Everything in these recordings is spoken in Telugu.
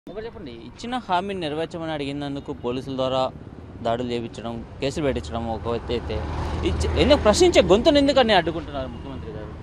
ఒకటి చెప్పండి ఇచ్చిన హామీని నెరవేర్చమని అడిగినందుకు పోలీసుల ద్వారా దాడులు చేయించడం కేసులు పెట్టించడం ఒక ఎత్తు అయితే ఇచ్చి ఎందుకు ప్రశ్నించే గొంతును ఎందుకని అడ్డుకుంటున్నారు ముఖ్యమంత్రి గారు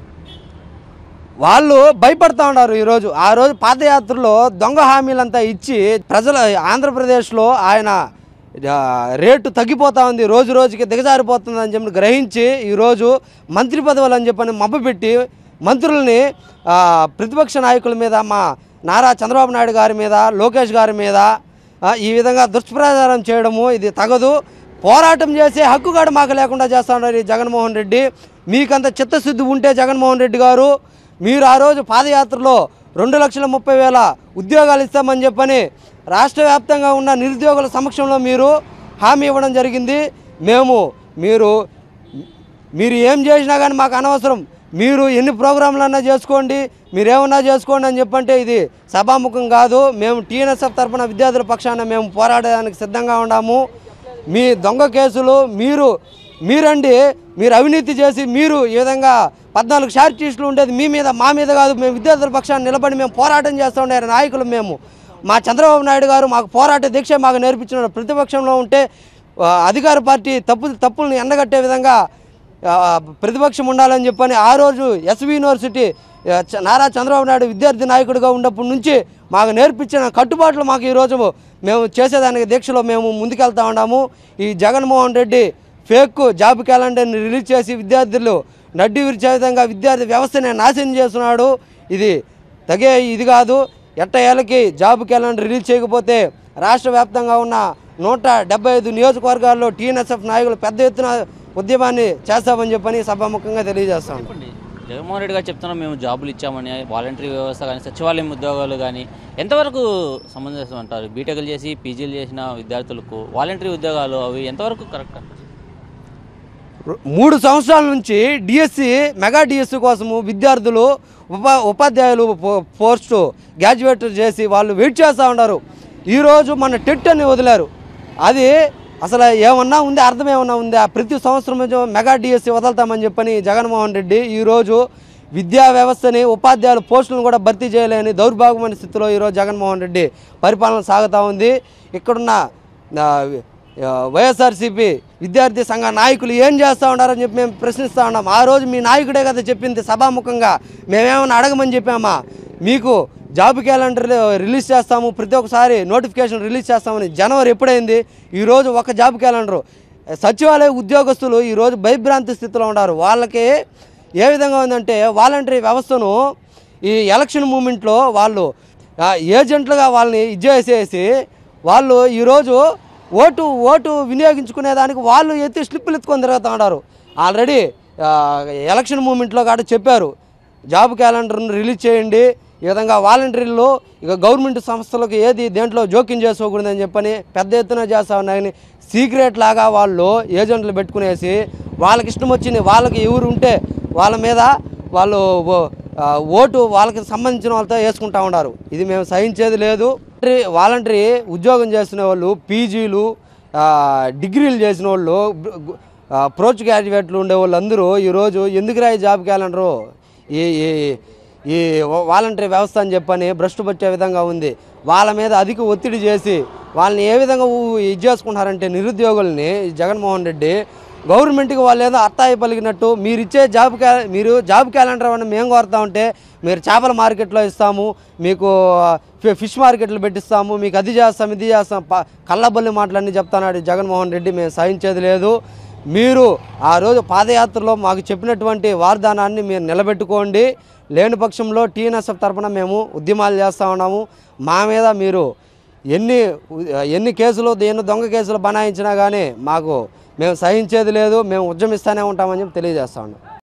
వాళ్ళు భయపడతా ఉన్నారు ఈరోజు ఆ రోజు పాదయాత్రలో దొంగ హామీలంతా ఇచ్చి ప్రజల ఆంధ్రప్రదేశ్లో ఆయన ఆ, రేటు తగ్గిపోతా ఉంది రోజు రోజుకి దిగజారిపోతుంది అని చెప్పి గ్రహించి ఈరోజు మంత్రి పదవులు అని చెప్పని మభ్యపెట్టి మంత్రుల్ని ఆ, ప్రతిపక్ష నాయకుల మీద మా నారా చంద్రబాబు నాయుడు గారి మీద లోకేష్ గారి మీద ఆ, ఈ విధంగా దుష్ప్రచారం చేయడము ఇది తగదు పోరాటం చేసే హక్కు కూడా మాకు లేకుండా చేస్తా ఉన్నారు ఈ జగన్మోహన్ రెడ్డి మీకంత చిత్తశుద్ధి ఉంటే జగన్మోహన్ రెడ్డి గారు మీరు ఆ రోజు పాదయాత్రలో రెండు లక్షల ముప్పై వేల ఉద్యోగాలు ఇస్తామని చెప్పని రాష్ట్ర వ్యాప్తంగా ఉన్న నిరుద్యోగుల సమక్షంలో మీరు హామీ ఇవ్వడం జరిగింది మేము మీరు మీరు ఏం చేసినా కానీ మాకు అనవసరం మీరు ఎన్ని ప్రోగ్రాంలన్నా చేసుకోండి మీరేమన్నా చేసుకోండి అని చెప్పంటే ఇది సభాముఖం కాదు మేము టీఎన్ఎస్ఎఫ్ తరఫున విద్యార్థుల పక్షాన మేము పోరాడడానికి సిద్ధంగా ఉన్నాము మీ దొంగ కేసులు మీరు మీరండి మీరు అవినీతి చేసి మీరు ఈ విధంగా పద్నాలుగు షార్ట్ షీట్లు ఉండేది మీ మీద మా మీద కాదు మేము విద్యార్థుల పక్షాన్ని నిలబడి మేము పోరాటం చేస్తూ ఉండే నాయకులు మేము మా చంద్రబాబు నాయుడు గారు మాకు పోరాట దీక్ష మాకు నేర్పించిన ప్రతిపక్షంలో ఉంటే ఆ, అధికార పార్టీ తప్పు తప్పుల్ని ఎండగట్టే విధంగా ఆ, ప్రతిపక్షం ఉండాలని చెప్పని ఆ రోజు ఎస్వి యూనివర్సిటీ ఆ, చ- నారా చంద్రబాబు నాయుడు విద్యార్థి నాయకుడిగా ఉన్నప్పటి నుంచి మాకు నేర్పించిన కట్టుబాట్లు మాకు ఈరోజు మేము చేసేదానికి దీక్షలో మేము ముందుకెళ్తా ఉన్నాము ఈ జగన్మోహన్ రెడ్డి ఫేక్ జాబ్ క్యాలెండర్ని రిలీజ్ చేసి విద్యార్థులు నడ్డి విరిచే విధంగా విద్యార్థి వ్యవస్థని నాశనం చేస్తున్నాడు ఇది తగే ఇది కాదు ఎట్ట ఏళ్ళకి జాబ్ క్యాలెండర్ రిలీజ్ చేయకపోతే రాష్ట్ర వ్యాప్తంగా ఉన్న నూట డెబ్బై ఐదు నియోజకవర్గాల్లో టీఎన్ఎస్ఎఫ్ నాయకులు పెద్ద ఎత్తున ఉద్యమాన్ని చేస్తామని చెప్పని సభాముఖంగా తెలియజేస్తాం చెప్పండి జగన్మోహన్ రెడ్డి గారు చెప్తున్నాం మేము జాబులు ఇచ్చామని వాలంటరీ వ్యవస్థ కానీ సచివాలయం ఉద్యోగాలు కానీ ఎంతవరకు సమంజసం అంటారు బీటెక్లు చేసి పీజీలు చేసిన విద్యార్థులకు వాలంటరీ ఉద్యోగాలు అవి ఎంతవరకు కరెక్ట్ అంటారు మూడు సంవత్సరాల నుంచి డిఎస్సి మెగా డిఎస్సి కోసము విద్యార్థులు ఉపా ఉపాధ్యాయులు పో- పోస్టు గ్రాడ్యుయేట్ చేసి వాళ్ళు వెయిట్ చేస్తూ ఉన్నారు ఈరోజు మన టెట్ అని వదిలారు అది అసలు ఏమన్నా ఉంది అర్థం ఏమన్నా ఉంది ఆ ప్రతి సంవత్సరం ఏమో మెగా డిఎస్సి వదులుతామని చెప్పని జగన్మోహన్ రెడ్డి ఈరోజు విద్యా వ్యవస్థని ఉపాధ్యాయుల పోస్టులను కూడా భర్తీ చేయలేని దౌర్భాగ్యమైన స్థితిలో ఈరోజు జగన్మోహన్ రెడ్డి పరిపాలన సాగుతూ ఉంది ఇక్కడున్న ఆ, ఆ, వైఎస్ఆర్సీపీ విద్యార్థి సంఘ నాయకులు ఏం చేస్తూ ఉన్నారని చెప్పి మేము ప్రశ్నిస్తూ ఉన్నాం ఆ రోజు మీ నాయకుడే కదా చెప్పింది సభాముఖంగా మేమేమైనా అడగమని చెప్పామా మీకు జాబ్ క్యాలెండర్ రిలీజ్ చేస్తాము ప్రతి ఒక్కసారి నోటిఫికేషన్ రిలీజ్ చేస్తామని జనవరి ఎప్పుడైంది ఈరోజు ఒక జాబ్ క్యాలెండరు సచివాలయ ఉద్యోగస్తులు ఈరోజు భయభ్రాంతి స్థితిలో ఉన్నారు వాళ్ళకి ఏ విధంగా ఉందంటే వాలంటరీ వ్యవస్థను ఈ ఎలక్షన్ మూమెంట్లో వాళ్ళు ఆ, ఏజెంట్లుగా వాళ్ళని ఇచ్చేసేసి వాళ్ళు ఈరోజు ఓటు ఓటు వినియోగించుకునేదానికి వాళ్ళు ఎత్తి స్లిప్పులు ఎత్తుకొని తిరుగుతూ ఉన్నారు ఆల్రెడీ ఆ, ఎలక్షన్ మూమెంట్లో కాడ చెప్పారు జాబ్ క్యాలెండర్ను రిలీజ్ చేయండి ఈ విధంగా వాలంటీర్లు ఇక గవర్నమెంట్ సంస్థలకు ఏది దేంట్లో జోక్యం చేసుకోకూడదని చెప్పని పెద్ద ఎత్తున చేస్తా ఉన్నాయని సీక్రెట్ లాగా వాళ్ళు ఏజెంట్లు పెట్టుకునేసి వాళ్ళకి ఇష్టం వచ్చింది వాళ్ళకి ఎవరు ఉంటే వాళ్ళ మీద వాళ్ళు ఓ- ఆ, ఓటు వాళ్ళకి సంబంధించిన వాళ్ళతో వేసుకుంటా ఉన్నారు ఇది మేము సహించేది లేదు వాలంటరీ ఉద్యోగం చేసిన వాళ్ళు పీజీలు డిగ్రీలు చేసిన వాళ్ళు ప్రోచ్ గ్రాడ్యుయేట్లు ఉండే వాళ్ళు అందరూ ఈరోజు ఎందుకురా ఈ జాబ్ క్యాలెండరు ఈ ఈ ఈ వాలంటరీ వ్యవస్థ అని చెప్పని భ్రష్టు పట్టే విధంగా ఉంది వాళ్ళ మీద అధిక ఒత్తిడి చేసి వాళ్ళని ఏ విధంగా ఊ- ఇది చేసుకుంటున్నారంటే నిరుద్యోగుల్ని ఈ జగన్మోహన్ రెడ్డి గవర్నమెంట్కి వాళ్ళు ఏదో అత్తాయి పలికినట్టు మీరు ఇచ్చే జాబ్ క్యా మీరు జాబ్ క్యాలెండర్ అని మేము కోరుతా ఉంటే మీరు చేపల మార్కెట్లో ఇస్తాము మీకు ఫి- ఫిష్ మార్కెట్లు పెట్టిస్తాము మీకు అది చేస్తాం ఇది చేస్తాం ప- కళ్ళబొల్లి మాటలన్నీ చెప్తున్నాడు ఈ జగన్మోహన్ రెడ్డి మేము సహించేది లేదు మీరు ఆ రోజు పాదయాత్రలో మాకు చెప్పినటువంటి వాగ్దానాన్ని మీరు నిలబెట్టుకోండి లేని పక్షంలో టీఎన్ఎస్ఎఫ్ తరపున మేము ఉద్యమాలు చేస్తూ ఉన్నాము మా మీద మీరు ఎన్ని ఎన్ని కేసులు ఎన్ని దొంగ కేసులు బనాయించినా కానీ మాకు మేము సహించేది లేదు మేము ఉద్యమిస్తూనే ఉంటామని చెప్పి తెలియజేస్తా ఉన్నాం